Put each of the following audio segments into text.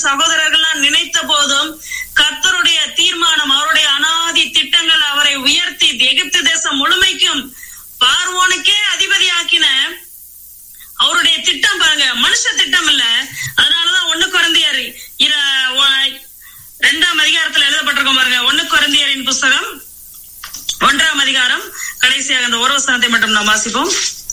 சகோதரர்கள்லாம் நினைத்த போதும் கர்த்தருடைய தீர்மானம் அவருடைய அனாதி திட்டங்கள் அவரை உயர்த்தி எகிப்து தேசம் முழுமைக்கும் பார்வோனுக்கே அதிபதியாக்கின அவருடைய திட்டம் பாருங்க மனுஷ திட்டம் இல்ல அதனாலதான் ஒண்ணு குழந்தையாரு ரெண்டாம் அதிகாரத்துல எழுதப்பட்டிருக்கும் பாருங்க ஒண்ணு குழந்தையரின் புஸ்தகம் ஒன்றாம் அதிகாரம் கடைசியாக அந்த ஒரு வசனத்தை மட்டும் நாம் வாசிப்போம்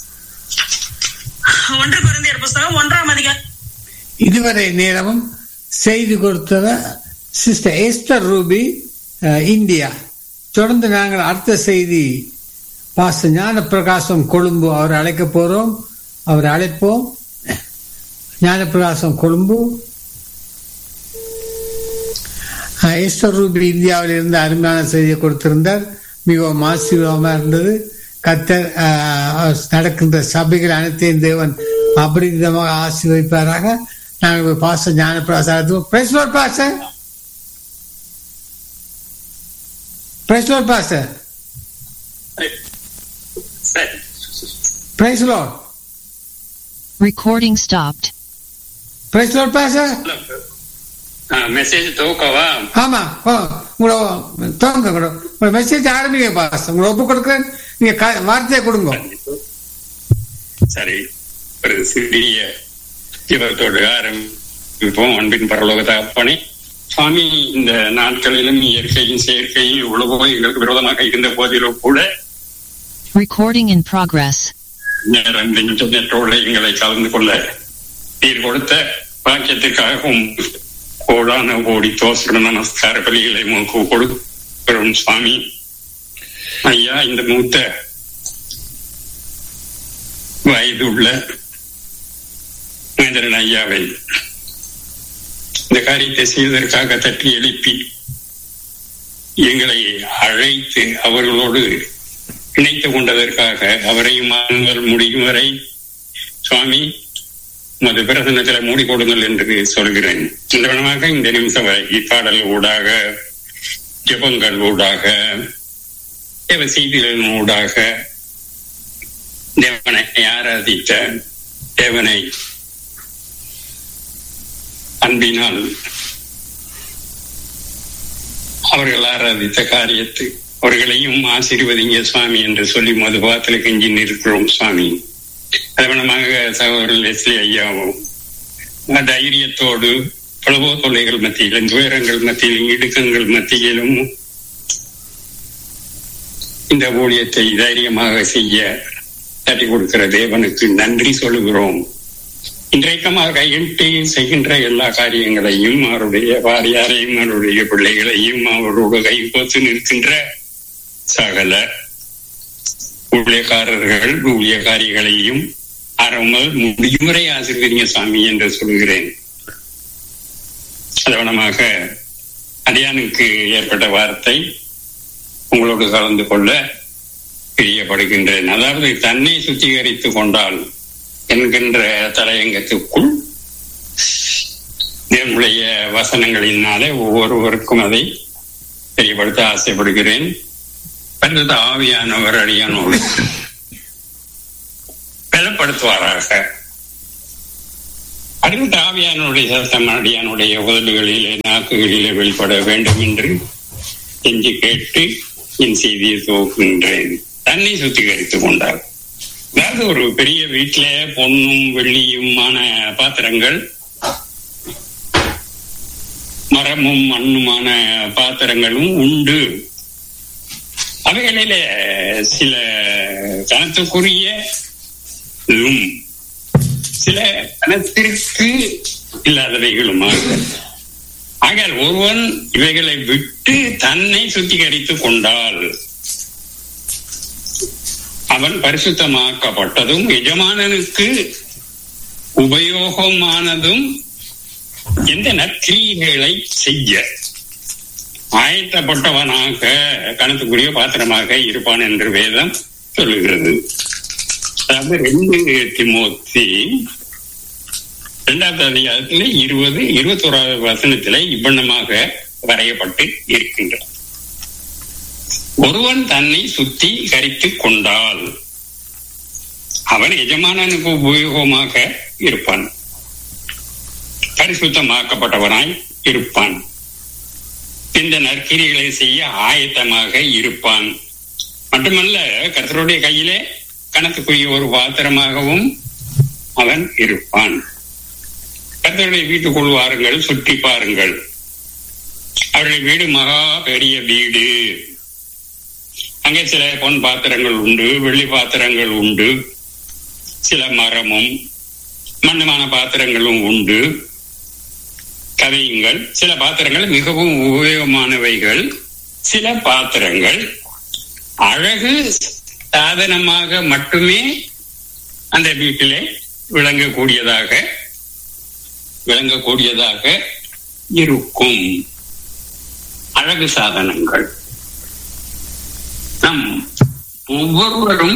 ஒன்று குழந்தையர் புஸ்தகம் ஒன்றாம் அதிகாரம் இதுவரை நேரமும் செய்தி கொடுத்தவர் சிஸ்டர் எஸ்டர் ரூபி அஹ், இந்தியா தொடர்ந்து நாங்கள் அடுத்த செய்தி பாச ஞான பிரகாசம் கொழும்பு அவரை அழைக்க போறோம் அவரை அழைப்போம் ஞான பிரகாசம் கொழும்பு அஹ், எஸ்டர் ரூபி இந்தியாவில் இருந்து அருமையான செய்தியை கொடுத்திருந்தார் மிகவும் ஆசீர்வாதமா இருந்தது கத்தர் அஹ், நடக்கின்ற சபைகள் அனைத்தையும் தேவன் அபரிதமாக ஆசீர்வதிப்பாராக நாங்கள் பாச ஞான பிரசாரத்துக்கு பிரேஸ்வர் பாச பிரேஸ்வர் பாச சரி பிரேஸ்லோர் Recording stopped. பிரேஸ்லோர் பாச மெசேஜ் துவக்கவா ஆமா ஓ, உங்களோட தோங்க உங்களோட உங்களோட மெசேஜ் ஆரம்பிங்க பாஸ் உங்களை ஒப்பு கொடுக்குறேன் நீங்க க- வார்த்தையை கொடுங்க சரி ஒரு சிறிய இவத்தோடு ஆரம்பிப்போம் அன்பின் பரலோக தகப்பனே சுவாமி இந்த நாட்களிலும் இயற்கையும் செயற்கையும் எவ்வளவோ எங்களுக்கு விரோதமாக இருந்த போதிலும் கூட Recording in progress. நேரம் இந்த இன்டர்நெட்டோடு எங்களை கலந்து கொள்ள நீர் கொடுத்த பாக்கியத்திற்காகவும் கோடான கோடி தோசர நமஸ்கார பலிகளை உமக்கு கொடுக்கிறோம் சுவாமி ஐயா இந்த மூத்த வயது உள்ள மகேந்திரன் ஐயாவை இந்த காரியத்தை செய்வதற்காக தட்டி எழுப்பி எங்களை அழைத்து அவர்களோடு இணைத்துக் கொண்டதற்காக அவரையும் மாறுங்கள் முடியும் வரை சுவாமி உமது பிரசனத்தில் மூடிக்கொடுங்கள் என்று சொல்கிறேன் இந்த விதமாக இந்த நிமிஷம் வரை பாடல் ஊடாக ஜெபங்கள் ஊடாக தேவ செய்திகளின் ஊடாக தேவனை ஆராதித்த தேவனை அன்பினால் அவர்கள் ஆராதித்த காரியத்தை அவர்களையும் ஆசீர்வதிங்க சுவாமி என்று சொல்லி மதுபாத்துல கெஞ்சி நிற்கிறோம் சுவாமி அதவனமாக சகோதரர் லெஸ்லி ஐயாவும் தைரியத்தோடு பலவோ தொல்லைகள் மத்தியிலும் துயரங்கள் மத்தியிலும் இடுக்கங்கள் மத்தியிலும் இந்த ஊழியத்தை தைரியமாக செய்ய தட்டி கொடுக்கிற தேவனுக்கு நன்றி சொல்லுகிறோம் இன்றைக்கமாக கையிட்டு செய்கின்ற எல்லா காரியங்களையும் அவருடைய வாரியாரையும் அவருடைய பிள்ளைகளையும் அவரோடு கைகோத்து நிற்கின்ற சகல ஊழியக்காரர்கள் ஊழியக்காரிகளையும் அறமல் முடியும் வரை ஆசிர்வதிங்க சாமி என்று சொல்கிறேன் அதவனமாக அடியானுக்கு ஏற்பட்ட வார்த்தை உங்களோடு கலந்து கொள்ள பிரியப்படுகின்றேன் அதாவது தன்னை சுத்திகரித்துக் கொண்டால் என்கின்ற தலையங்கத்துக்குள் என்னுடைய வசனங்களினாலே ஒவ்வொருவருக்கும் அதை தெரியப்படுத்த ஆசைப்படுகிறேன் பரிசுத்த ஆவியானவர் அடியானோடு பலப்படுத்துவாராக அடுத்த ஆவியானுடைய சத்தம் அடியானுடைய உதடுகளிலே நாக்குகளிலே வெளிப்பட வேண்டும் என்று செஞ்சு கேட்டு என் செய்தியை துவக்குகின்றேன் தன்னை சுத்திகரித்துக் கொண்டார் அதாவது ஒரு பெரிய வீட்டுல பொன்னும் வெள்ளியுமான பாத்திரங்கள் மரமும் மண்ணுமான பாத்திரங்களும் உண்டு அவைகளில சில கணத்துக்குரிய இதுவும் சில கணத்திற்கு இல்லாதவைகளுமாக ஆகையால் ஒருவன் இவைகளை விட்டு தன்னை சுத்திகரித்துக் கொண்டால் அவன் பரிசுத்தமாக்கப்பட்டதும் எஜமானனுக்கு உபயோகமானதும் எந்த நற்கிரியைகளை செய்ய ஆயத்தப்பட்டவனாக கணத்துக்குரிய பாத்திரமாக இருப்பான் என்று வேதம் சொல்லுகிறது அதாவது ரெண்டு திமோத்தி இரண்டாவது அதிகாரத்துல இருபது இருபத்தோராவது வசனத்துல இவ்வண்ணமாக வரையப்பட்டு இருக்கின்றது ஒருவன் தன்னை சுத்தி கரித்துக் கொண்டால் அவன் எஜமானனுக்கு உபயோகமாக இருப்பான் பரிசுத்தமாக்கப்பட்டவனாய் இருப்பான் இந்த நற்கிரிகளை செய்ய ஆயத்தமாக இருப்பான் மட்டுமல்ல கர்த்தருடைய கையிலே கணக்குக்குரிய ஒரு பாத்திரமாகவும் அவன் இருப்பான் கர்த்தருடைய வீட்டுக்குள் வாருங்கள் சுற்றி பாருங்கள் அவருடைய வீடு மகா பெரிய வீடு அங்கே சில பொன் பாத்திரங்கள் உண்டு வெள்ளி பாத்திரங்கள் உண்டு சில மரமும் மண்ணமான பாத்திரங்களும் உண்டு கதையுங்கள் சில பாத்திரங்கள் மிகவும் உபயோகமானவைகள் சில பாத்திரங்கள் அழகு சாதனமாக மட்டுமே அந்த வீட்டிலே விளங்கக்கூடியதாக விளங்கக்கூடியதாக இருக்கும் அழகு சாதனங்கள் நம் ஒவ்வொருவரும்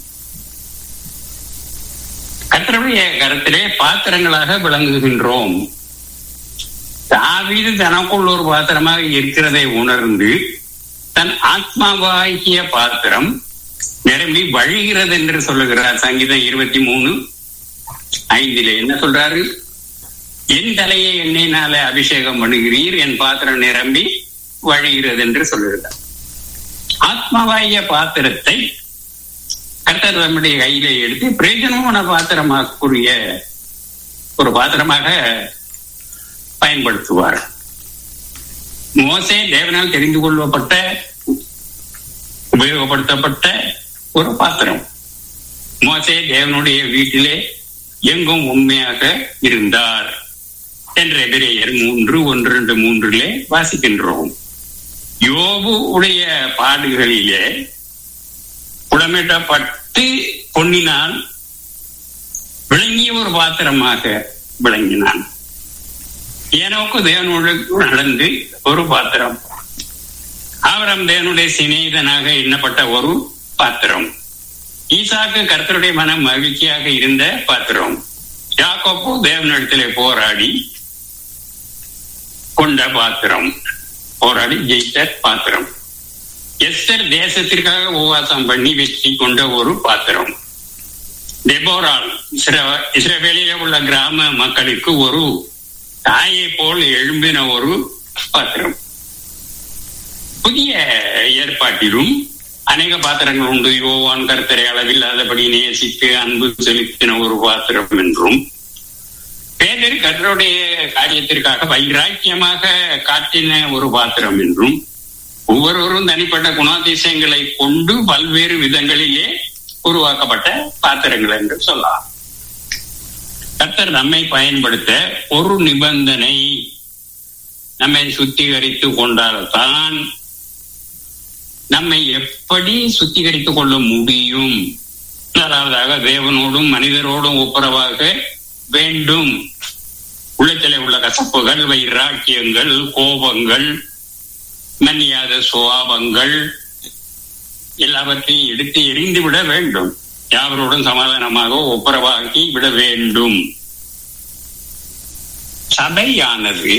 கர்த்தருடைய கரத்திலே பாத்திரங்களாக விளங்குகின்றோம் தாவீது தனக்குள் ஒரு பாத்திரமாக இருக்கிறதை உணர்ந்து தன் ஆத்மாவாகிய பாத்திரம் நிரம்பி வழிகிறது என்று சொல்லுகிறார் சங்கீதம் இருபத்தி மூணு ஐந்திலே என்ன சொல்றாரு என் தலையை எண்ணெயினால அபிஷேகம் பண்ணுகிறீர் என் பாத்திரம் நிரம்பி வழிகிறது என்று சொல்லுகிறார் ஆத்மாவாகிய பாத்திரத்தை கர்த்தர் நம்முடைய கையிலே எடுத்து பிரயோஜனமான பாத்திரமாக்குரிய ஒரு பாத்திரமாக பயன்படுத்துவார் மோசே தேவனால் தெரிந்து கொள்ளப்பட்ட உபயோகப்படுத்தப்பட்ட ஒரு பாத்திரம் மோசே தேவனுடைய வீட்டிலே எங்கும் உண்மையாக இருந்தார் என்ற எதிரேயர் மூன்று ஒன்று ரெண்டு மூன்றிலே வாசிக்கின்றோம் யோபு உடைய பாடுகளிலே புடமிட்டப்பட்டு பொன்னினால் விளங்கிய ஒரு பாத்திரமாக விளங்கினான் ஏனோக்கு தேவனோடு நடந்து ஒரு பாத்திரம் ஆவரம் தேவனுடைய சிநேகிதனாக எண்ணப்பட்ட ஒரு பாத்திரம் ஈசாக்கு கர்த்தருடைய மனம் மகிழ்ச்சியாக இருந்த பாத்திரம் யாக்கோப்பு தேவனிடத்திலே போராடி கொண்ட பாத்திரம் போராடி ஜெயித்த பாத்திரம் எஸ்தர் தேசத்திற்காக உபவாசம் பண்ணி வெற்றி கொண்ட ஒரு பாத்திரம் டெபோரால் இஸ்ரேலிலே உள்ள கிராம மக்களுக்கு ஒரு தாயை போல் எழும்பின ஒரு பாத்திரம் புதிய ஏற்பாட்டிலும் அநேக பாத்திரங்கள் உண்டு யோவான் கர்த்தரை அளவில்லாதபடி நேசித்து அன்பு செலுத்தின ஒரு பாத்திரம் என்றும் பேதர் கர்த்தருடைய காரியத்திற்காக வைராக்கியமாக காட்டின ஒரு பாத்திரம் என்றும் ஒவ்வொருவரும் தனிப்பட்ட குணாதிசயங்களை கொண்டு பல்வேறு விதங்களிலே உருவாக்கப்பட்ட பாத்திரங்கள் என்று சொல்லலாம் கர்த்தர் நம்மை பயன்படுத்த ஒரு நிபந்தனை நம்மை சுத்திகரித்து கொண்டால்தான் நம்மை எப்படி சுத்திகரித்துக் கொள்ள முடியும் அதாவதாக தேவனோடும் மனிதரோடும் ஒப்புரவாக வேண்டும் உள்ளத்திலே உள்ள கசப்புகள் வைராக்கியங்கள் கோபங்கள் மன்னியாத சுவாபங்கள் எல்லாவற்றையும் எடுத்து எரிந்து விட வேண்டும் யாவரோடும் சமாதானமாக ஒப்புரவாக்கி விட வேண்டும் சபையானது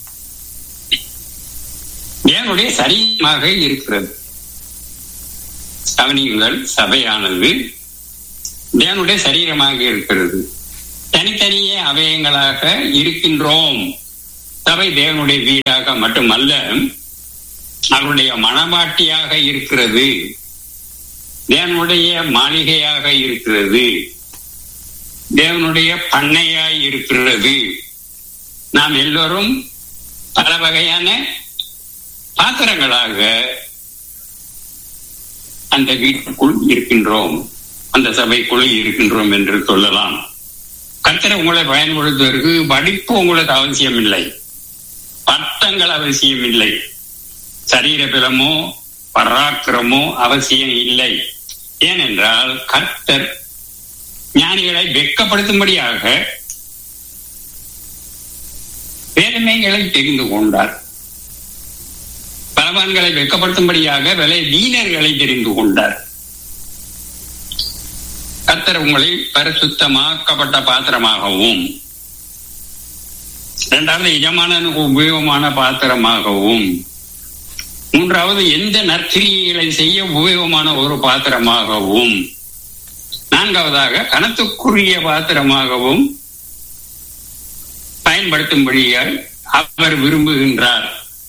தேவனுடைய சரீரமாக இருக்கிறது கவனியுங்கள் சபையானது தேவனுடைய சரீரமாக இருக்கிறது தனித்தனியே அவயங்களாக இருக்கின்றோம் சபை தேவனுடைய வீடாக மட்டுமல்ல அவருடைய மனமாட்டியாக இருக்கிறது தேவனுடைய மாளிகையாக இருக்கிறது தேவனுடைய பண்ணையாய் இருக்கிறது நாம் எல்லோரும் பல வகையான பாத்திரங்களாக அந்த வீட்டுக்குள் இருக்கின்றோம் அந்த சபைக்குள் இருக்கின்றோம் என்று சொல்லலாம் கர்த்தரை உங்களை பயன்படுத்துவதற்கு படிப்பு உங்களுக்கு அவசியம் இல்லை பட்டங்கள் அவசியம் இல்லை சரீர பலமோ பராக்கிரமோ அவசியம் இல்லை ஏனென்றால் கர்த்தர் ஞானிகளை வெட்கப்படுத்தும்படியாக பெருமைகளை தெரிந்து கொண்டார் பலவான்களை வெட்கப்படுத்தும்படியாக விலை வீணர்களை தெரிந்து கொண்டார் கர்த்தர் உங்களை பரிசுத்தமாக்கப்பட்ட பாத்திரமாகவும் இரண்டாவது எஜமானனுக்கு உபயோகமான பாத்திரமாகவும் மூன்றாவது எந்த நற்கிரியைகளை செய்ய உபயோகமான ஒரு பாத்திரமாகவும் நான்காவதாக கணத்துக்குரிய பாத்திரமாகவும் பயன்படுத்தும்படியால் அவர் விரும்புகின்றார்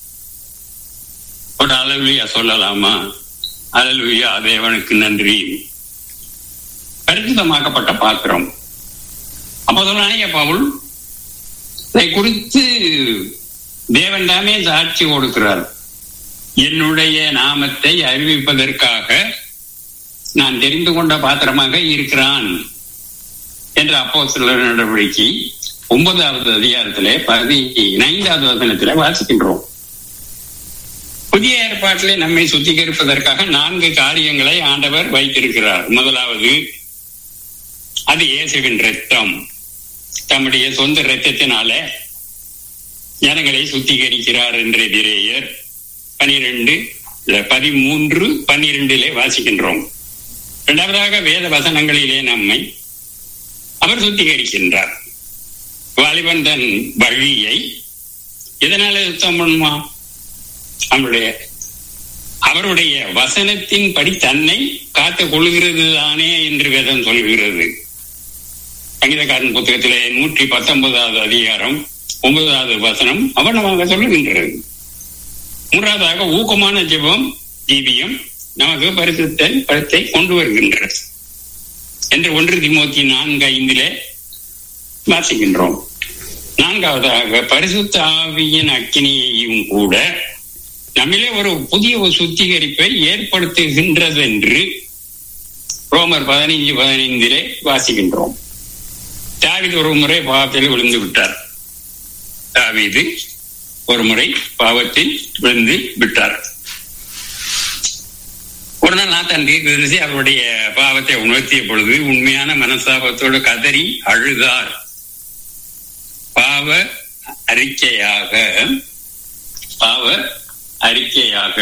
ஒரு அலலுயா சொல்லலாமா அலலுயா தேவனுக்கு நன்றி பரிசுத்தமாக்கப்பட்ட பாத்திரம் அப்போதனாய பவுல் இதை குறித்து தேவன் தாமே சாட்சி கொடுக்கிறார் என்னுடைய நாமத்தை அறிவிப்பதற்காக நான் தெரிந்து கொண்ட பாத்திரமாக இருக்கிறான் என்ற அப்போ சில நடவடிக்கை ஒன்பதாவது அதிகாரத்திலே பதினைந்தாவது வசனத்திலே வாசிக்கின்றோம் புதிய ஏற்பாட்டிலே நம்மை சுத்திகரிப்பதற்காக நான்கு காரியங்களை ஆண்டவர் வைத்திருக்கிறார் முதலாவது அது இயேசுவின் ரத்தம் தம்முடைய சொந்த இரத்தத்தினால ஜனங்களை சுத்திகரிக்கிறார் என்ற திரேயர் பனிரெண்டு பதிமூன்று பன்னிரெண்டிலே வாசிக்கின்றோம் இரண்டாவதாக வேத வசனங்களிலே நம்மை அவர் சுத்திகரிக்கின்றார் வாலிபன் தன் வழியை எதனால சுத்தம் பண்ணுமா அவருடைய அவருடைய வசனத்தின் படி தன்னை காத்துக் கொள்கிறது தானே என்று வேதம் சொல்கிறது சங்கீதக்காரன் புத்தகத்திலே நூற்றி பத்தொன்பதாவது அதிகாரம் ஒன்பதாவது வசனம் அவனமாக சொல்லுகின்றது மூன்றாவதாக ஊக்கமான ஜெபம் ஜீவியம் நமக்கு பரிசுத்த படத்தை கொண்டு வருகின்றது என்று ஒன்று திமோத்தி நான்கு ஐந்திலே வாசிக்கின்றோம் நான்காவதாக பரிசுத்த ஆவியின் அக்கினியையும் கூட நம்மிலே ஒரு புதிய ஒரு சுத்திகரிப்பை ஏற்படுத்துகின்றது என்று ரோமர் பதினைஞ்சு பதினைந்திலே வாசிக்கின்றோம் தாவிது ஒரு முறை பாவத்தில் விழுந்து விட்டார் தாவிது ஒரு முறை பாவத்தில் விழுந்து விட்டார் ஒரு நாள் நாத்தான் தீர்க்கதரிசி அவருடைய பாவத்தை உணர்த்திய பொழுது உண்மையான மனசாபத்தோடு கதறி அழுதார் பாவ அறிக்கையாக பாவ அறிக்கையாக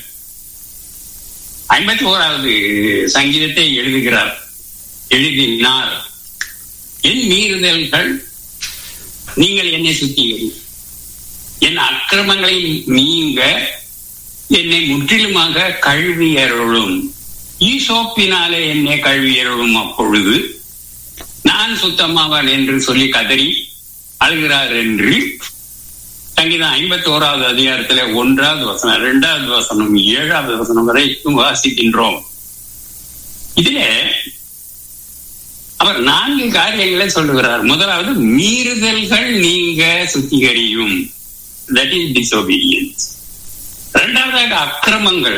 ஐம்பத்தி ஓராவது சங்கீதத்தை எழுதுகிறார் எழுதினார் என் மீறுதல்கள் நீங்கள் என்னை சுத்திகரி என் அக்கிரமங்களை நீங்க என்னை முற்றிலுமாக கழுவியருளும் ஈசோப்பினாலே என்னை கழுவியருளும் அப்பொழுது நான் சுத்தமாவான் என்று சொல்லி கதறி அழுகிறார் என்று சங்கீதம் ஐம்பத்தி ஓராவது அதிகாரத்துல ஒன்றாவது வசனம் இரண்டாவது வசனம் ஏழாவது வசனம் வரைக்கும் வாசிக்கின்றோம் இதிலே அவர் நான்கு காரியங்களை சொல்லுகிறார் முதலாவது மீறுதல்கள் நீங்க சுத்திகரியும் தட் இஸ் டிசோபீடியன்ஸ் இரண்டாவதாக அக்கிரமங்கள்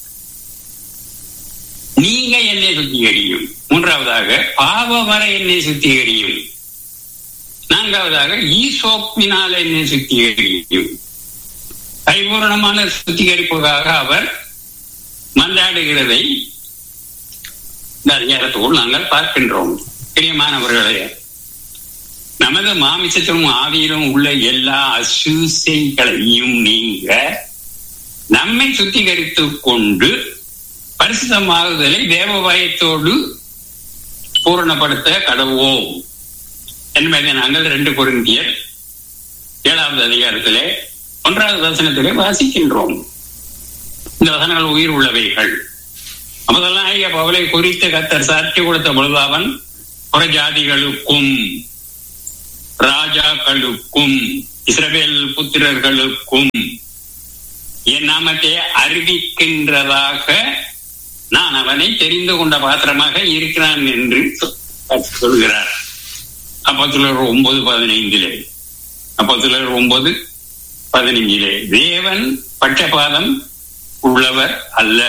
நீங்க என்னை சுத்திகரியும் மூன்றாவதாக பாவமர என்னை சுத்திகரியும் நான்காவதாக ஈசோப்பினால் என்னை சுத்திகரியும் பரிபூர்ணமான சுத்திகரிப்புக்காக அவர் மன்றாடுகிறதை இந்த அதிகாரத்தோடு நாங்கள் பார்க்கின்றோம் பிரியமானவர்களே நமது மாமிசத்திலும் ஆவியிலும் உள்ள எல்லா அசூசைகளையும் நீங்க நம்மை சுத்திகரித்துக் கொண்டு பரிசுத்தமாகுதலை தேவபாயத்தோடு பூரணப்படுத்த கடவோம் என்பதை நாங்கள் ரெண்டு பொருந்தியர் ஏழாவது அதிகாரத்திலே ஒன்றாவது வசனத்திலே வாசிக்கின்றோம் இந்த வசனங்கள் உயிர் உள்ளவைகள் முதலாம் ஐயா பவலை குறித்து கத்தர் சாட்சி கொடுத்த பொழுது அவன் புறஜாதிகளுக்கும் ராஜாக்களுக்கும் இஸ்ரவேல் புத்திரர்களுக்கும் என் நாமத்தை அறிவிக்கின்றதாக நான் அவனை தெரிந்து கொண்ட பாத்திரமாக இருக்கிறான் என்று சொல்கிறார் அப்போ சிலர் ஒன்பது பதினைந்திலே அப்போ சிலர் ஒன்பது பதினைஞ்சிலே தேவன் பட்சபாதம் உள்ளவர் அல்ல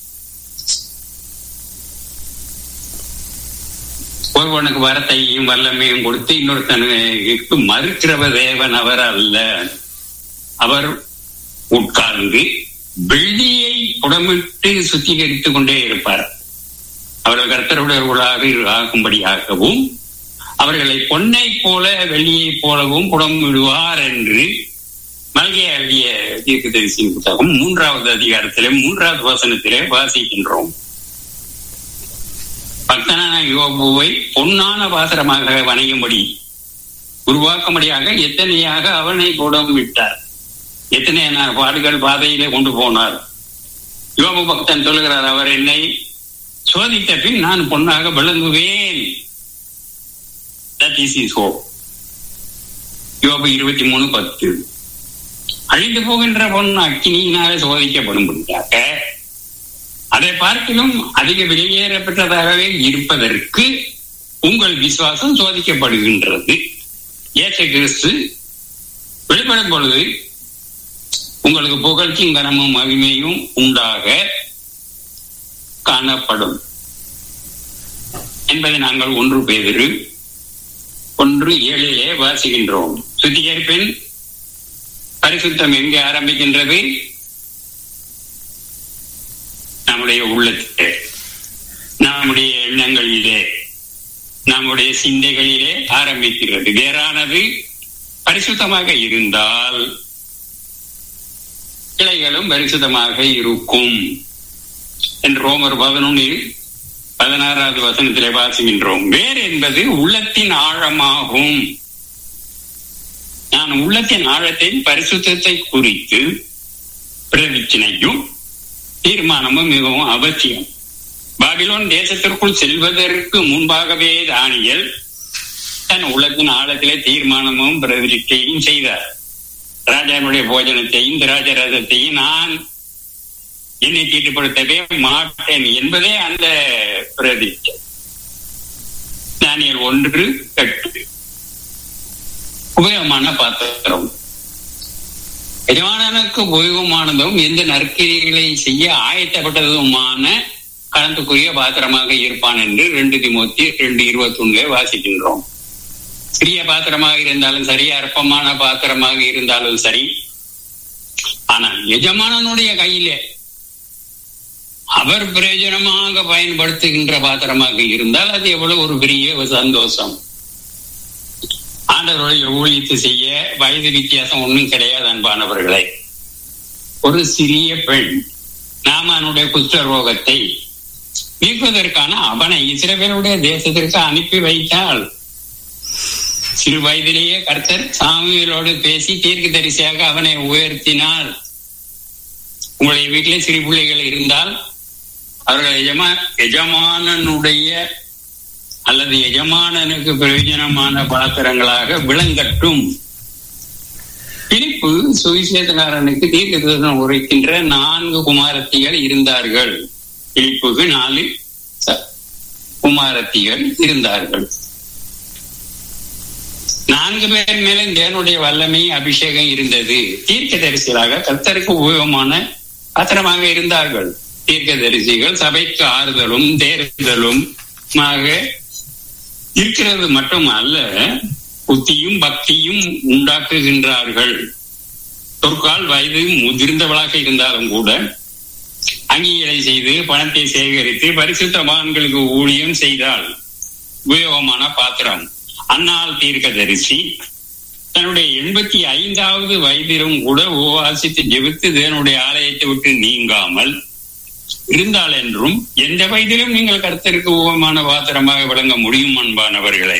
ஒருவனுக்கு வரத்தையும் வல்லமையும் கொடுத்து இன்னொருத்தனுக்கு மறுக்கிறவ தேவன் அவர் அல்ல அவர் உட்கார்ந்து வெள்ளியை புடமிட்டு சுத்திகரித்துக் கொண்டே இருப்பார் அவர்கள் கர்த்தருடையவர்களாக ஆகும்படியாகவும் அவர்களை பொன்னை போல வெள்ளியை போலவும் புடமிடுவார் என்று மல்கை அழிய தீர்க்க தரிசின் புத்தகம் மூன்றாவது அதிகாரத்திலே மூன்றாவது வசனத்திலே வாசிக்கின்றோம் பக்தனான யோபுவை பொன்னான பாத்திரமாக வணங்கும்படி உருவாக்கும்படியாக எத்தனையாக அவனை கூடம் விட்டார் எத்தனை பாடுகள் பாதையிலே கொண்டு போனார் யோபு பக்தன் சொல்லுகிறார் அவர் என்னை சோதித்த பின் நான் பொன்னாக விளங்குவேன் தட் இஸ் இஸ் ஹோப் யோபு இருபத்தி மூணு பத்து அழிந்து போகின்ற பொன் அக்கினியினாலே சோதிக்கப்படும்படியாக அதை பார்க்கிலும் அதிக வெளியேறப்பட்டதாகவே இருப்பதற்கு உங்கள் விசுவாசம் சோதிக்கப்படுகின்றது ஏற்ற கிறிஸ்து வெளிப்படும் பொழுது உங்களுக்கு புகழ்ச்சியும் கனமும் மகிமையும் உண்டாக காணப்படும் என்பதை நாங்கள் ஒன்று பேதிரு ஒன்று ஏழிலே வாசிக்கின்றோம் சுத்திகரிப்பின் பரிசுத்தம் எங்கே ஆரம்பிக்கின்றது நம்முடைய உள்ளத்திலே நம்முடைய எண்ணங்களிலே நம்முடைய சிந்தைகளிலே ஆரம்பிக்கிறது வேறானது பரிசுத்தமாக இருந்தால் கிளைகளும் பரிசுத்தமாக இருக்கும் என்று ரோமர் பதினொன்னில் பதினாறாவது வசனத்திலே வாசிக்கின்றோம் வேர் என்பது உள்ளத்தின் ஆழமாகும் நான் உள்ளத்தின் ஆழத்தின் பரிசுத்தத்தை குறித்து பிரதிச்சனையும் தீர்மானமும் மிகவும் அவசியம் பாபிலோன் தேசத்திற்குள் செல்வதற்கு முன்பாகவே தானியல் தன் உள்ளத்தின் ஆழத்திலே தீர்மானமும் பிரதிஷ்டையும் செய்தார் ராஜாவுடைய போஜனத்தையும் திராஜரசத்தையும் நான் என்னை தீட்டுப்படுத்தவே மாட்டேன் என்பதே அந்த பிரதிஷ்டை தானியல் ஒன்று எட்டு உபயோகமான பாத்திரம் எஜமானனுக்கு உபயோகமானதும் எந்த நற்கிரிகளை செய்ய ஆயத்தப்பட்டதுமான கலந்துக்குரிய பாத்திரமாக இருப்பான் என்று ரெண்டு திமுத்தி ரெண்டு இருபத்தி ஒண்ணுல வாசிக்கின்றோம் சிறிய பாத்திரமாக இருந்தாலும் சரி அற்பமான பாத்திரமாக இருந்தாலும் சரி ஆனால் எஜமானனுடைய கையிலே அவர் பிரயோஜனமாக பயன்படுத்துகின்ற பாத்திரமாக இருந்தால் அது எவ்வளவு ஒரு பெரிய சந்தோஷம் ஆண்டவருடைய ஊழியத்தை செய்ய வயது வித்தியாசம் ஒன்றும் கிடையாது அன்பானவர்களே ஒரு சிறிய பெண் நாமனுடைய குஷ்டரோகத்தை நீக்குவதற்கான அவனை இஸ்ரவேலுடைய தேசத்திற்கு அனுப்பி வைத்தாள் சிறு வயதிலேயே கர்த்தர் சாமியலோடு பேசி தீர்க்க தரிசியாக அவனை உயர்த்தினார் உங்களுடைய வீட்டிலே சிறு பிள்ளைகள் இருந்தால் அவர்கள் எஜமா எஜமானனுடைய அல்லது எஜமானனுக்கு பிரயோஜனமான பாத்திரங்களாக விளங்கட்டும் பிலிப்பு சுவிசேஷக்காரனுக்கு தீர்க்க தரிசனம் உரைக்கின்ற நான்கு குமாரத்திகள் இருந்தார்கள் பிலிப்புக்கு நாலு குமாரத்திகள் இருந்தார்கள் நான்கு பேர் மேல தேவனுடைய வல்லமை அபிஷேகம் இருந்தது தீர்க்க தரிசிகளாக கர்த்தருக்கு உபயோகமான பாத்திரமாக இருந்தார்கள் தீர்க்க தரிசிகள் சபைக்கு ஆறுதலும் தேர்தலும் இருக்கிறது மட்டும் அல்ல புத்தியும் பக்தியும் உண்டாக்குகின்றார்கள் தொற்கால் வயது முதிர்ந்தவளாக இருந்தாலும் கூட அங்கீகளை செய்து பணத்தை சேகரித்து பரிசுத்தவான்களுக்கு ஊழியம் செய்தால் உபயோகமான பாத்திரம் அன்னால் தீர்க்க தரிசி தன்னுடைய எண்பத்தி ஐந்தாவது வயதிலும் கூட உபவாசித்து ஜெபித்து தேவனுடைய ஆலயத்தை விட்டு நீங்காமல் இருந்தால் என்றும் எந்த வயதிலும் நீங்கள் கருத்தருக்கு உபமான பாத்திரமாக விளங்க முடியும் அன்பானவர்களே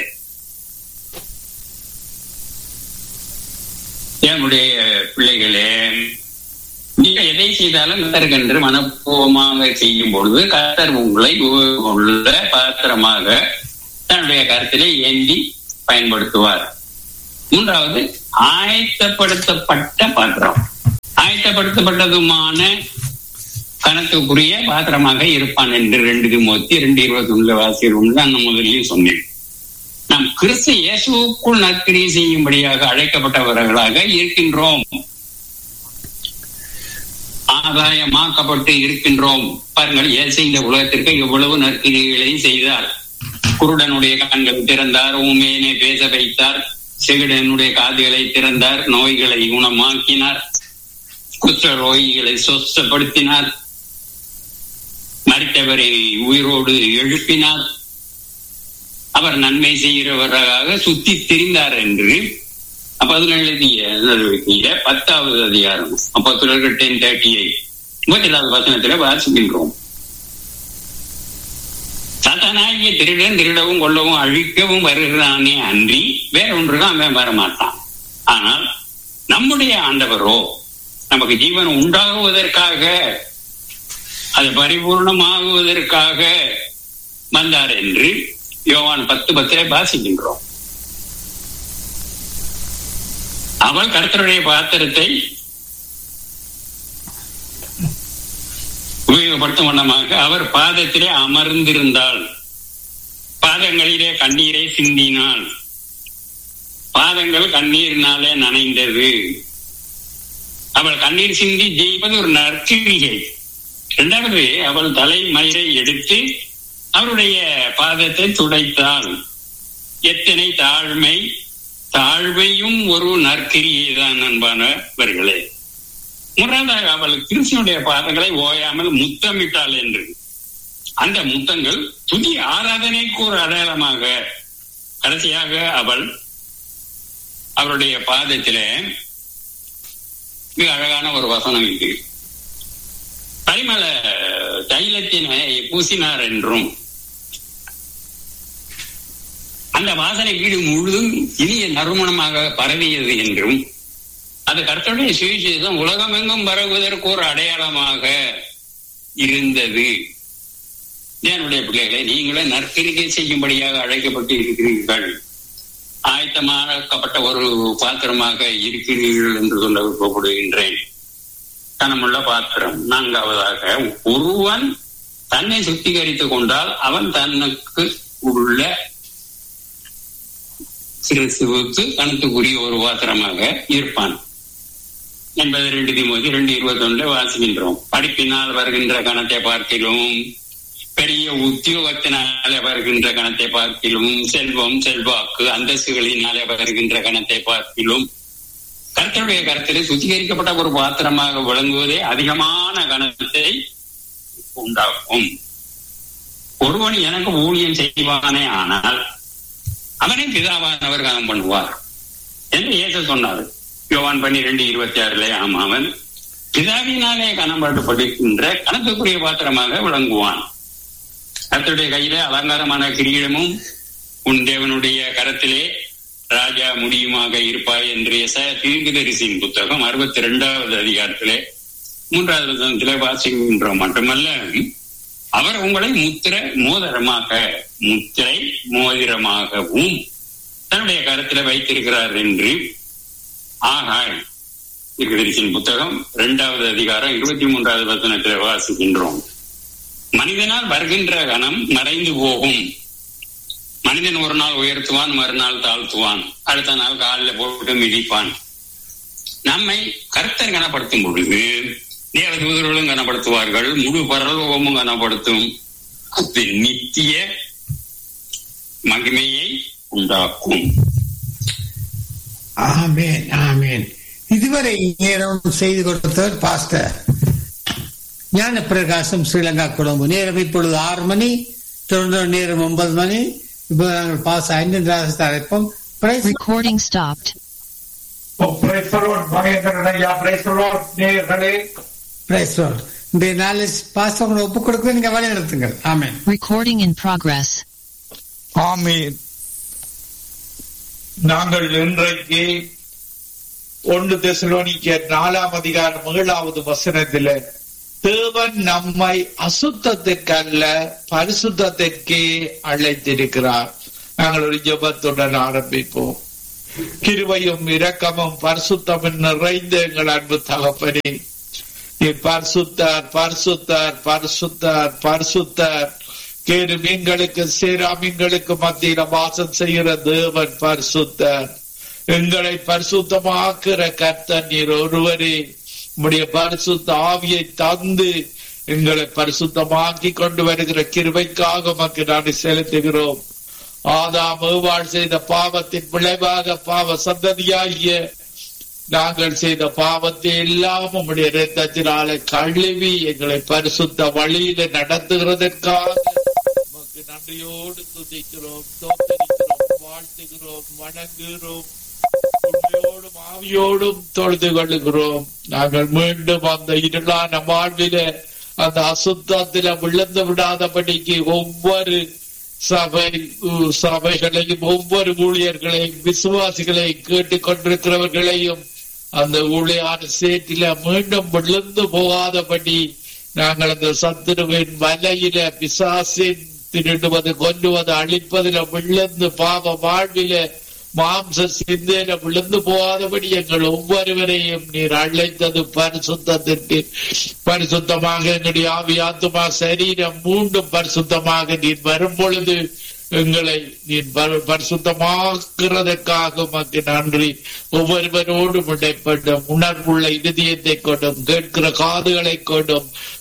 என்னுடைய பிள்ளைகளே நீங்கள் எதை செய்தாலும் கத்தருக்கென்று மனப்பூர்வமாக செய்யும் பொழுது கத்தர் உங்களை உள்ள பாத்திரமாக தன்னுடைய கருத்திலே ஏந்தி பயன்படுத்துவார் மூன்றாவது ஆயத்தப்படுத்தப்பட்ட பாத்திரம் ஆயத்தப்படுத்தப்பட்டதுமான கணக்குக்குரிய பாத்திரமாக இருப்பான் என்று ரெண்டு திமுத்தி ரெண்டு இருபத்தி ஒன்று வாசிகள் நான் முதலில் சொன்னேன் நாம் கிறிஸ்து இயேசுக்குள் நற்கிரியை செய்யும்படியாக அழைக்கப்பட்டவர்களாக இருக்கின்றோம் ஆதாயமாக்கப்பட்டு இருக்கின்றோம் பாருங்கள் இயேசு இந்த உலகத்திற்கு எவ்வளவு நற்கிரிகளை செய்தார் குருடனுடைய கண்கள் திறந்தார் ஊமையனை பேச வைத்தார் செவிடனுடைய காதுகளை திறந்தார் நோய்களை குணமாக்கினார் குற்ற நோய்களை சொஸ்தப்படுத்தினார் மறித்தவரை உயிரோடு எழுப்பினார் அவர் நன்மை செய்கிறவராக சுத்தி திரிந்தார் என்று அப்பதுல எழுதிய பத்தாவது அதிகாரம் அப்பத்துல டென் தேர்ட்டி எயிட் முப்பத்தி வசனத்துல வாசிக்கின்றோம் சத்தனாகிய திருடன் திருடவும் கொள்ளவும் அழிக்கவும் வருகிறானே அன்றி வேற ஒன்றுதான் அவன் வரமாட்டான் ஆனால் நம்முடைய ஆண்டவரோ நமக்கு ஜீவன் உண்டாகுவதற்காக அது பரிபூர்ணமாகுவதற்காக வந்தார் என்று யோவான் பத்து பத்திலே வாசிக்கின்றோம் அவள் கர்த்தருடைய பாத்திரத்தை உபயோகப்படுத்தும் வண்ணமாக அவர் பாதத்திலே அமர்ந்திருந்தாள் பாதங்களிலே கண்ணீரை சிந்தினாள் பாதங்கள் கண்ணீரினாலே நனைந்தது அவள் கண்ணீர் சிந்தி ஜெயிப்பது ஒரு நற்கிரிகை இரண்டாவது அவள் தலைமயிரை எடுத்து அவருடைய பாதத்தை துடைத்தாள் எத்தனை தாழ்மை தாழ்வையும் ஒரு நற்கிரியை தான் அன்பானவர்களே மூன்றாவதாக அவள் கிருஷ்ணனுடைய பாதங்களை ஓயாமல் முத்தமிட்டாள் என்று அந்த முத்தங்கள் துதி ஆராதனைக்கு ஒரு அடையாளமாக கடைசியாக அவள் அவருடைய பாதத்திலே மிக அழகான ஒரு வசனம் இது பரிமள தைலத்தினை பூசினார் என்றும் அந்த வாசனை வீடு முழுதும் இனிய நறுமணமாக பரவியது என்றும் அது கர்த்தருடைய சுவிசேஷம் உலகமெங்கும் பரவுவதற்கு ஒரு அடையாளமாக இருந்தது என்னுடைய பிள்ளைகளை நீங்களே நற்கிரிக்கை செய்யும்படியாக அழைக்கப்பட்டு இருக்கிறீர்கள் ஆயத்தமாக்கப்பட்ட ஒரு பாத்திரமாக இருக்கிறீர்கள் என்று சொல்ல விருப்பப்படுகின்றேன் கனமுள்ள பாத்திரம் நான்காவதாக ஒருவன் தன்னை சுத்திகரித்துக் கொண்டால் அவன் தனக்கு உள்ள கிறிஸ்துவுக்கு கணத்துக்குரிய ஒரு பாத்திரமாக இருப்பான் என்பது ரெண்டு திமுக ரெண்டு இருபத்தி ஒன்று வாசிக்கின்றோம் படிப்பினால் வருகின்ற கணத்தை பார்க்கிலும் பெரிய உத்தியோகத்தினாலே வருகின்ற கணத்தை பார்க்கிலும் செல்வம் செல்வாக்கு அந்தஸ்துகளினாலே வருகின்ற கணத்தை பார்க்கிலும் கர்த்தருடைய கருத்தில் சுத்திகரிக்கப்பட்ட ஒரு பாத்திரமாக விளங்குவதே அதிகமான கணத்தை உண்டாக்கும் ஒருவன் எனக்கு ஊழியம் செய்வானே ஆனால் அவனே பிதாவானவர் கனம் பண்ணுவார் என்று இயேசு சொன்னார் யோவான் பன்னிரெண்டு இருபத்தி ஆறுல ஆமா அவன் பிதாவினாலே கனம்படுப்படுகின்ற கணக்குக்குரிய பாத்திரமாக விளங்குவான் கர்த்தருடைய கையிலே அலங்காரமான கிரீடமும் உன் தேவனுடைய கரத்திலே ராஜா முடியுமாக இருப்பாய் என்று தீர்க்கதரிசியின் புத்தகம் அறுபத்தி இரண்டாவது அதிகாரத்திலே மூன்றாவது வசனத்திலே வாசிக்கின்றோம் மட்டுமல்ல அவர் உங்களை முத்திர மோதிரமாக முத்திரை மோதிரமாகவும் தன்னுடைய கருத்துல வைத்திருக்கிறார் என்று ஆகாய் தீர்க்கதரிசியின் புத்தகம் இரண்டாவது அதிகாரம் இருபத்தி மூன்றாவது வசனத்திலே வாசிக்கின்றோம் மனிதனால் வருகின்ற கணம் மறைந்து போகும் மனிதன் ஒரு நாள் உயர்த்துவான் மறுநாள் தாழ்த்துவான் அடுத்த நாள் காலில் போட்டு மிதிப்பான் நம்மை கர்த்தர் கனப்படுத்தும் பொழுது தேவதூதர்களும் கனப்படுத்துவார்கள் முழு பரலோகமும் கனப்படுத்தும் அது நித்திய மகிமையை உண்டாக்கும் ஆமேன் ஆமேன் இதுவரை நேரம் செய்து கொடுத்தவர் பாஸ்டர் ஞான பிரகாசம் ஸ்ரீலங்கா கொழும்பு நேரம் இப்பொழுது ஆறு மணி தொடர்ந்து நேரம் ஒன்பது மணி இப்போ நாங்கள் பாஸ் ஐந்து ராசத்தை அழைப்போம் Praise Recording stopped. Oh, praise the Lord. Mahendran ஐயா, praise the Lord. நேயர்களே, Praise Lord. இன்றைய நாளில் பாஸ்டர் உங்களை ஒப்புக் கொடுக்க நீங்க வழி நடத்துங்கள் ஆமேன் Recording in progress. ஆமென். நாங்கள் இன்றைக்கு ஒன்று தெசலோனிக்க நாலாம் அதிகாரம் ஏழாவது வசனத்தில தேவன் நம்மை அசுத்தத்திற்கு அல்ல பரிசுத்தத்திற்கே அழைத்திருக்கிறார் நாங்கள் ஒரு ஜெபத்துடன் ஆரம்பிப்போம் கிருபையும் இரக்கமும் பரிசுத்தமும் நிறைந்த எங்கள் அன்பு தகப்பனே நீர் பரிசுத்தார் பரிசுத்தார் பரிசுத்தார் பரிசுத்தார் கேடு மீன்களுக்கு சேராமீன்களுக்கு மத்தியில வாசம் செய்கிற தேவன் பரிசுத்தார் எங்களை பரிசுத்தமாக்குற கர்த்தர் நீர் ஒருவரே உம்முடைய பரிசுத்த ஆவியை தந்து எங்களை பரிசுத்தமாக்கி கொண்டு வருகிற கிருபைக்காக உமக்கு நாடு செலுத்துகிறோம் ஆதாம் ஏவாள் செய்த பாவத்தின் விளைவாக பாவ சந்ததியாகிய நாங்கள் செய்த பாவத்தை எல்லாம் உம்முடைய இரத்தத்தினால கழுவி எங்களை பரிசுத்த வழியில நடத்துகிறதற்காக உமக்கு நன்றியோடு துதிக்கிறோம் தோத்தரிக்கிறோம் வாழ்த்துகிறோம் வணங்குகிறோம் உண்மையோடும் ஆவியோடும் தொழுது கொள்ளுகிறோம் நாங்கள் மீண்டும் அந்த இருளான வாழ்வில அந்த அசுத்தத்தில விழுந்து விடாதபடிக்கு ஒவ்வொரு சபை உ- சபைகளையும் ஒவ்வொரு ஊழியர்களையும் விசுவாசிகளையும் கேட்டுக் கொண்டிருக்கிறவர்களையும் அந்த ஊழியான சேற்றில மீண்டும் விழுந்து போகாதபடி நாங்கள் அந்த சத்துருவின் வலையில பிசாசின் திருடுவது கொல்லுவது அழிப்பதில விழுந்து பாவ வாழ்வில மாம்ச சிந்தையில விழுந்து போகாதபடி எங்கள் ஒவ்வொருவரையும் நீர் அழைத்தது பரிசுத்தத்திற்கு பரிசுத்தமாக எங்களுடைய ஆவி ஆத்துமா சரீரம் மீண்டும் பரிசுத்தமாக நீர் வரும் பொழுது எங்களை நீர் பரி- பரிசுத்தமாக்குறதற்காக உமக்கு நன்றி ஒவ்வொருவரோடும் இடைப்படும் உணர்வுள்ள இதயத்தை கொண்டும் கேட்கிற காதுகளை கொண்டும்